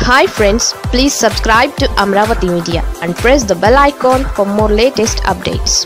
hi friends please subscribe to Amaravati media and press the bell icon for more latest updates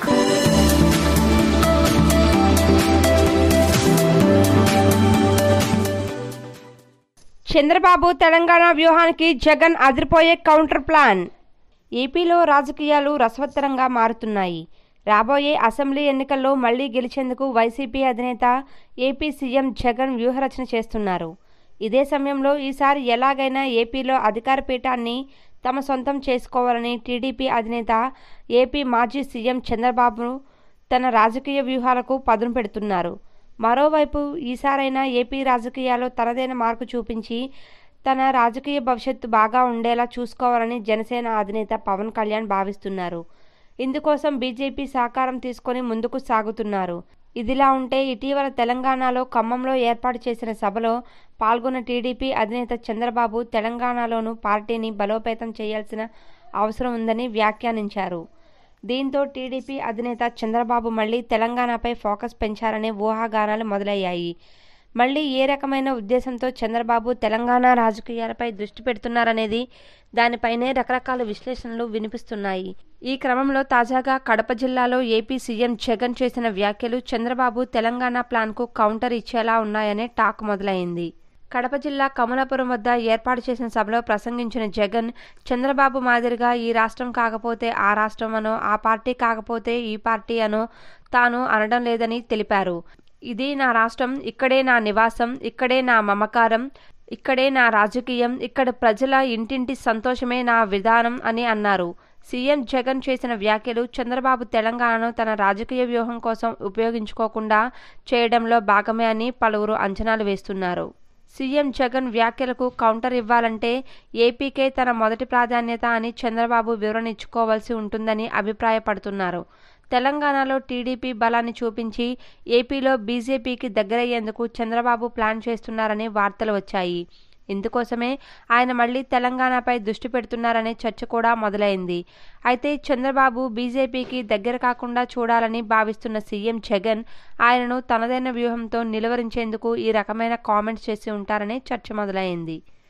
Chandrababu Telangana వ్యూహానికి జగన్ అదిరిపోయే counter plan ఏపీలో రాజకీయాలు రసవత్తరంగా మారుతున్నాయి రాబోయే అసెంబ్లీ ఎన్నికల్లో మళ్లీ గెలిచేందుకు వైసీపీ అధినేత ఏపీ సీఎం జగన్ వ్యూహరచన చేస్తున్నారు ఇదే సమయంలో ఈసారి ఎలాగైనా ఏపీలో అధికార పీఠాన్ని తమ సొంతం చేసుకోవాలని టీడీపీ అధినేత ఏపీ మాజీ సీఎం చంద్రబాబు తన రాజకీయ వ్యూహాలకు పదును పెడుతున్నారు మరోవైపు ఈసారైనా ఏపీ రాజకీయాల్లో తనదైన మార్పు చూపించి తన రాజకీయ భవిష్యత్తు బాగా ఉండేలా చూసుకోవాలని జనసేన అధినేత పవన్ కళ్యాణ్ భావిస్తున్నారు ఇందుకోసం బీజేపీ సహకారం తీసుకొని ముందుకు సాగుతున్నారు ఇదిలా ఉంటే ఇటీవల తెలంగాణలో ఖమ్మంలో ఏర్పాటు చేసిన సభలో పాల్గొన్న టీడీపీ అధినేత చంద్రబాబు తెలంగాణలోనూ పార్టీని బలోపేతం చేయాల్సిన అవసరం ఉందని వ్యాఖ్యానించారు దీంతో టీడీపీ అధినేత చంద్రబాబు మళ్లీ తెలంగాణపై ఫోకస్ పెంచారనే ఊహాగానాలు మొదలయ్యాయి మళ్లీ ఏ రకమైన ఉద్దేశంతో చంద్రబాబు తెలంగాణ రాజకీయాలపై దృష్టి పెడుతున్నారనేది దానిపైనే రకరకాల విశ్లేషణలు వినిపిస్తున్నాయి ఈ క్రమంలో తాజాగా కడప జిల్లాలో ఏపీ సీఎం జగన్ చేసిన వ్యాఖ్యలు చంద్రబాబు తెలంగాణ ప్లాన్కు కౌంటర్ ఇచ్చేలా ఉన్నాయనే టాక్ మొదలైంది కడప జిల్లా కమలాపురం వద్ద ఏర్పాటు చేసిన సభలో ప్రసంగించిన జగన్ చంద్రబాబు మాదిరిగా ఈ రాష్ట్రం కాకపోతే ఆ రాష్ట్రం అనో ఆ పార్టీ కాకపోతే ఈ పార్టీ అనో తాను అనడం లేదని తెలిపారు ఇది నా రాష్ట్రం ఇక్కడే నా నివాసం ఇక్కడే నా మమకారం ఇక్కడే నా రాజకీయం ఇక్కడ ప్రజల ఇంటింటి సంతోషమే నా విధానం అని అన్నారు సీఎం జగన్ చేసిన వ్యాఖ్యలు చంద్రబాబు తెలంగాణను తన రాజకీయ వ్యూహం కోసం ఉపయోగించుకోకుండా చేయడంలో భాగమే అని పలువురు అంచనాలు వేస్తున్నారు సీఎం జగన్ వ్యాఖ్యలకు కౌంటర్ ఇవ్వాలంటే ఏపీకే తన మొదటి ప్రాధాన్యత అని చంద్రబాబు వివరణ ఇచ్చుకోవాల్సి ఉంటుందని అభిప్రాయపడుతున్నారు తెలంగాణలో టీడీపీ బలాన్ని చూపించి ఏపీలో బీజేపీకి దగ్గరయ్యేందుకు చంద్రబాబు ప్లాన్ చేస్తున్నారని వార్తలు వచ్చాయి ఇందుకోసమే ఆయన మళ్లీ తెలంగాణపై దృష్టి పెడుతున్నారనే చర్చ కూడా మొదలైంది అయితే చంద్రబాబు బీజేపీకి దగ్గర కాకుండా చూడాలని భావిస్తున్న సీఎం జగన్ ఆయనను తనదైన వ్యూహంతో నిలువరించేందుకు ఈ రకమైన కామెంట్స్ చేసి ఉంటారనే చర్చ మొదలైంది